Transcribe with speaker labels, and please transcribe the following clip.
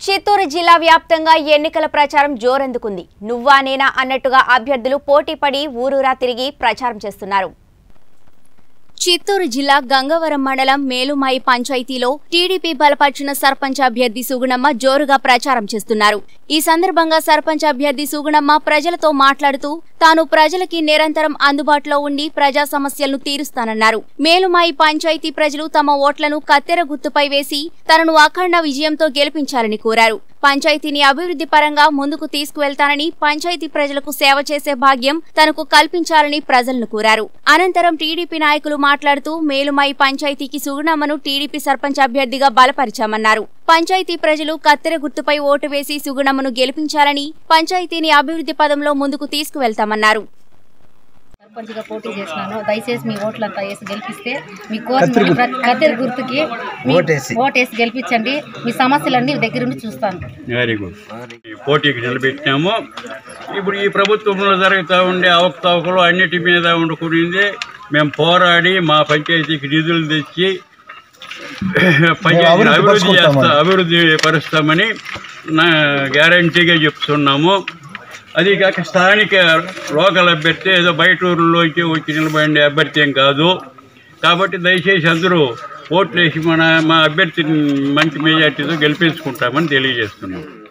Speaker 1: చిత్తూరు జిల్లా వ్యాప్తంగా ఎన్నికల ప్రచారం జోరందుకుంది నువ్వా నేనా అన్నట్టుగా అభ్యర్థులు పోటీపడి ఊరూరా తిరిగి ప్రచారం చేస్తున్నారు చిత్తూరు జిల్లా గంగవరం మండలం మేలుమాయి పంచాయతీలో టీడీపీ బలపరిచిన సర్పంచ్ అభ్యర్థి సుగుణమ్మ జోరుగా ప్రచారం చేస్తున్నారు ఈ సందర్భంగా సర్పంచ్ అభ్యర్థి సుగుణమ్మ ప్రజలతో మాట్లాడుతూ తాను ప్రజలకి నిరంతరం అందుబాటులో ఉండి ప్రజా సమస్యలను తీరుస్తానన్నారు మేలుమాయి పంచాయతీ ప్రజలు తమ ఓట్లను కత్తెర గుర్తుపై వేసి తనను అఖండ విజయంతో గెలిపించాలని కోరారు పంచాయతీని అభివృద్ధి పరంగా ముందుకు తీసుకువెళ్తానని పంచాయతీ ప్రజలకు సేవ చేసే భాగ్యం తనకు కల్పించాలని ప్రజలను కోరారు అనంతరం టీడీపీ నాయకులు మాట్లాడుతూ మేలుమాయి పంచాయతీకి సుగుణమ్మను టీడీపీ సర్పంచ్ అభ్యర్థిగా బలపరిచామన్నారు పంచాయతీ ప్రజలు కత్తెర గుర్తుపై ఓటు వేసి సుగుణమ్మను గెలిపించాలని పంచాయతీని అభివృద్ధి పదంలో ముందుకు తీసుకువెళ్తామన్నారు
Speaker 2: సర్పంచ్గా పోటీ చేసినాను దయచేసి మీ ఓట్లంతా వేసి గెలిపిస్తే మీ కోరిన కత్తెర గుర్తుకి మీ ఓటేసి గెలిపించండి మీ సమస్యలన్నీ దగ్గరుండి చూస్తాను
Speaker 3: వెరీ గుడ్ ఈ పోటీకి నిలబెట్టినాము ఇప్పుడు ఈ ప్రభుత్వంలో జరుగుతూ ఉండే అవకతవకలు అన్నిటి మీద వండుకునింది మేము పోరాడి మా పంచాయతీకి నిధులు తెచ్చి పంచాయతీని అభివృద్ధి చేస్తా అభివృద్ధి పరుస్తామని నా గ్యారంటీగా చెప్తున్నాము అది కాక స్థానిక లోకల్ అభ్యర్థి ఏదో బయట ఊర్లోకి వచ్చి నిలబడే అభ్యర్థి ఏం కాదు కాబట్టి దయచేసి అందరూ ఓట్లు వేసి మన మా అభ్యర్థిని మంచి మెజార్టీతో గెలిపించుకుంటామని తెలియజేస్తున్నాం